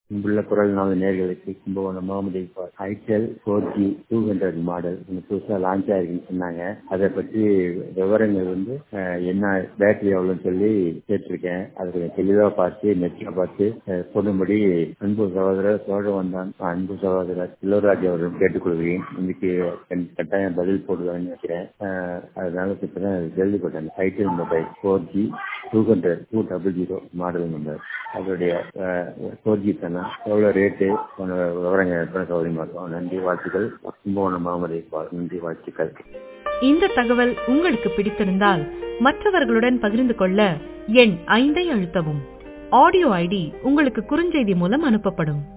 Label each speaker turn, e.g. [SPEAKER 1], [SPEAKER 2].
[SPEAKER 1] இங்குள்ள குரல் நாள் நேர்களுக்கு Kumbakonam Mohammed Iqbal itel four G two hundred model புதுசாக லான்ச் ஆயிருக்குன்னு சொன்னாங்க அதை பற்றி விவரங்கள் வந்து அஹ், என்ன பேட்டரி எவ்வளோன்னு சொல்லி கேட்டிருக்கேன் அது கொஞ்சம் தெளிவாக பார்த்து நெட்டில் பார்த்து அஹ், சொல்லும்படி அன்பு சகோதரர் சோழ வந்தான் அன்பு சகோதரர் செல்வராஜ் அவர்கள் கேட்டுக்கொள்கிறேன் இன்னைக்கு கண்- கட்டாயம் பதில் போடுவான்னு நினைக்கிறேன் அஹ், அதனால இப்பதான் கேள்விப்பட்டேன் itel mobile four G two hundred two double zero model number அதோடைய ஃபோர் ஜி தானே எவ்வளோ ரேட்டு விவரங்கள் எடுத்து சௌகரியமா இருக்கும் நன்றி வாழ்த்துக்கள் கும்பகோணம் மாமதி நன்றி வாழ்த்துக்கள்
[SPEAKER 2] இந்த தகவல் உங்களுக்கு பிடித்திருந்தால் மற்றவர்களுடன் பகிர்ந்து கொள்ள எண் ஐந்தை அழுத்தவும் ஆடியோ ஐடி உங்களுக்கு குறுஞ்செய்தி மூலம் அனுப்பப்படும்